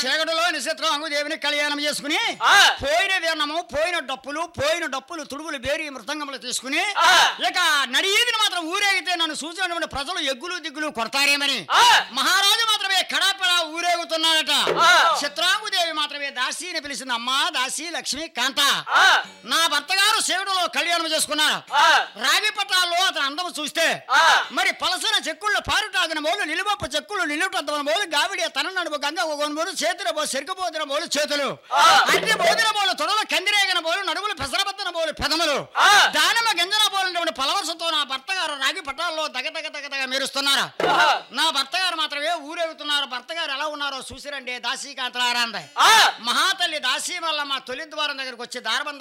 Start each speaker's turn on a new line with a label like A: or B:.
A: చీకటిలో నిశ్చిత్రం అంగుదేవిని కళ్యాణం చేసుకుని
B: ఆ.
A: పోయిన వీణము పోయిన డప్పులు పోయిన డప్పులు తుడుగులు బేరి మృతంగములు తీసుకుని
B: ఆ.
A: ఇక నడియీదిని మాత్రం ఊరేగితే నన్ను చూసినటువంటి ప్రజలు ఎగ్గులు దిగ్గులు కొడతారేమని
B: ఆ.
A: మహారాజు మాత్రమే కడాపెడా ఊరేగుతున్నాడట
B: ఆ.
A: చిత్రాంగుదేవి మాత్రమే దాసిని పిలిచింది అమ్మా దాసి లక్ష్మి కాంత
B: ఆ,
A: నా భర్త గారు శివుడులో కళ్యాణం చేసుకున్నారు
B: ఆ,
A: రాగి పట్టాల్లో అతని అందము చూస్తే
B: ఆ.
A: మరి పలసన చెక్కుళ్ళు పారుటాగిన మోలు నిలువప్ప చెక్కుళ్ళు నిలువటద్దమైన మోలు గావిడి తన నడుపు గంగ ఒక మోలు చేతుల బో సెరుకుపోతున్న మోలు చేతులు
B: ఆ.
A: అన్ని బోధిన మోలు తొడలు కందిరేగిన మోలు నడుములు పెసరబద్దిన మోలు పెదములు
B: ఆ.
A: దానిమ గంజన పోలినటువంటి పలవసతో నా భర్త గారు రాగి పట్టాల్లో దగ దగ దగ దగ మెరుస్తున్నారు
B: ఆ.
A: నా భర్త గారు మాత్రమే ఊరేగుతున్నారు భర్త గారు ఎలా ఉన్నారో చూసిరండి దాసీకాంతలారాంద
B: ఆ.
A: మహాతల్లి దాసీ వల్ల మా తొలి ద్వారం దగ్గరకు వచ్చి దారబంద